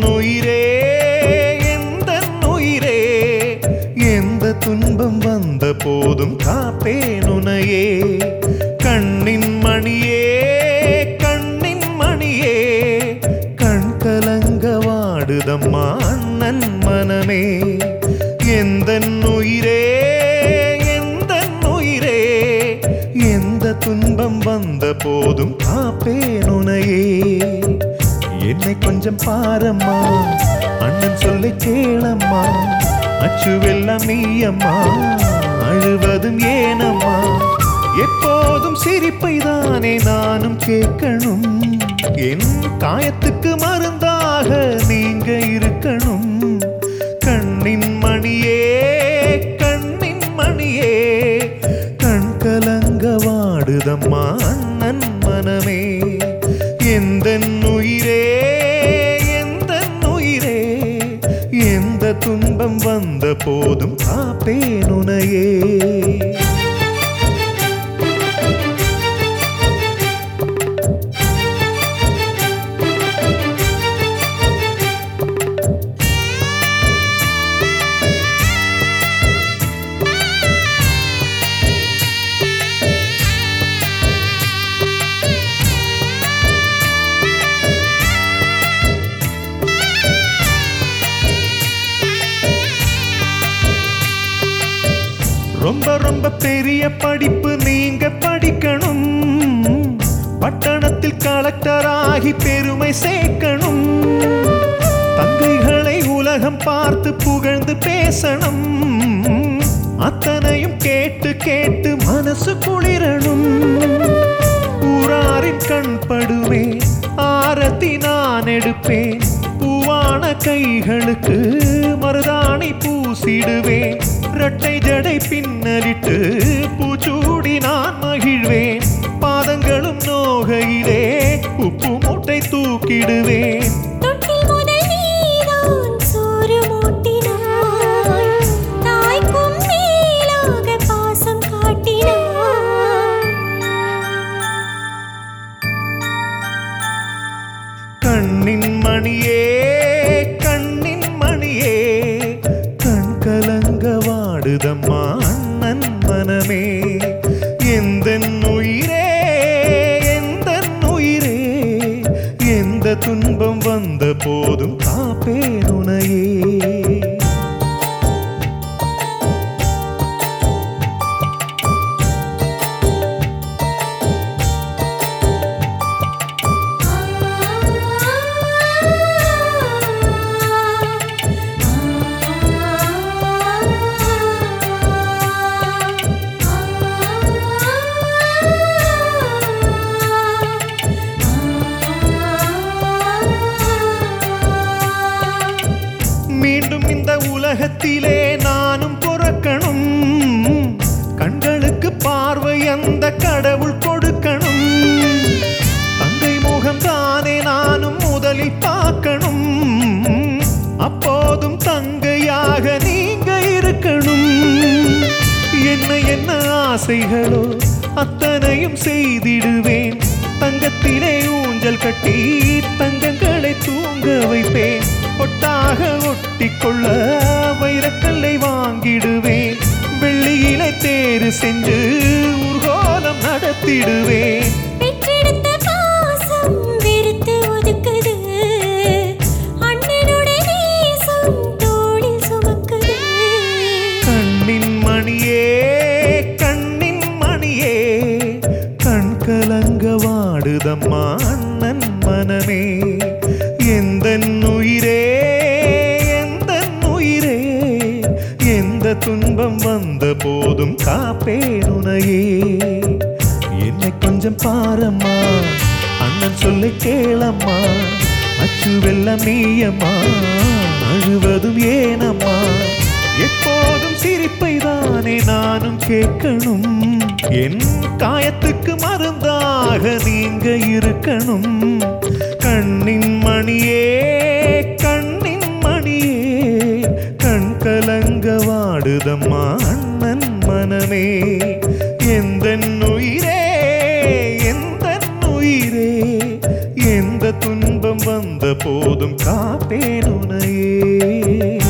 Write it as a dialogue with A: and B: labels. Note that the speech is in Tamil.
A: உயிரே எந்த உயிரே எந்த துன்பம் வந்த போதும் காப்பேன் உனையே கண்ணின் மணியே கண்ணின் மணியே கண் கலங்க வாடுதம்மா அண்ணன் மனமே எந்த உயிரே எந்த உயிரே எந்த துன்பம் வந்த போதும் காப்பேன் உனையே என்னை கொஞ்சம் பாரம்மா அண்ணன் சொல்லை கேளம்மா அச்சுவெல்லாம் நீயம்மா அழுவதும் ஏனம்மா எப்போதும் சிரிப்பை தானே நானும் கேட்கணும் என் காயத்துக்கு மருந்தாக நீங்க இருக்கணும் கண்ணின் மணியே கண்ணின் மணியே கண் கலங்க வாடுதம்மா அண்ணன் மனமே எந்த உயிரே எந்த உயிரே எந்த துன்பம் வந்த போதும் காப்பேன் உனையே ரொம்ப ரொம்ப பெரிய படிப்பு நீங்க படிக்கணும் பட்டணத்தில் கலெக்டர் ஆகி பெருமை சேர்க்கணும் தங்கைகளை உலகம் பார்த்து புகழ்ந்து பேசணும் அத்தனையும் கேட்டு கேட்டு மனசு குளிரணும் ஊராரின் கண் படுவேன் ஆரத்தி நான் எடுப்பேன் பூவான கைகளுக்கு மருதாணி பூசிடுவேன் இரட்டை ஜடை பின்னலிட்டு பூச்சூடி நான் மகிழ்வேன் பாதங்களும் நோகையிலே உப்பு மூட்டை தூக்கிடுவேன்
B: தொட்டில் முதல் நீதான் சோறு மூட்டினாய் தாய்க்கும் மேலாக பாசம் காட்டினாய்
A: கண்ணின் மணியே கண்ணின் மணியே கண் கலங்க வாடுதம்மா அண்ணன் மனமே எந்த உயிரே எந்த உயிரே எந்த துன்பம் வந்த போதும் காப்பேன் உனையே மீண்டும் இந்த உலகத்திலே நானும் பிறக்கணும் கண்களுக்கு பார்வை அந்த கடவுள் கொடுக்கணும் தங்கை முகம் தானே நானும் முதலில் பார்க்கணும் அப்போதும் தங்கையாக நீங்க இருக்கணும் என்ன என்ன ஆசைகளோ அத்தனையும் செய்திடுவேன் தங்கத்திலே ஊஞ்சல் கட்டி தங்கங்களை தூங்க வைப்பேன் ஒட்டாக ஒட்டிக்கொள்ள வைரக்கல்லை வாங்கிடுவேன் வெள்ளியிலை தேறு சென்று ஊர்கோலம் நடத்திடுவேன்
B: பெற்றெடுத்த பாசம் வெறுத்து ஒதுக்குது அண்ணனுடைய நேசம் தோளில் சுமக்குது
A: கண்ணின் மணியே கண்ணின் மணியே கண் கலங்க வாடுதம்மா அண்ணன் மனமே எந்த உயிரே எந்த உயிரே எந்த துன்பம் வந்த போதும் காப்பேன் உனையே என்னை கொஞ்சம் பாரம்மா அண்ணன் சொல்லை கேளம்மா அச்சு வெள்ளம் நீயம்மா அழுவதும் ஏனம்மா எப்போதும் சிரிப்பை தானே நானும் கேட்கணும் என் காயத்துக்கு மருந்தாக நீங்க இருக்கணும் கண்ணின் மணியே கண்ணின் மணியே கண் கலங்க வாடுதம்மா அண்ணன் மனமே எந்த உயிரே எந்த உயிரே எந்த துன்பம் துன்பம் வந்த போதும் காப்பேன் உனையே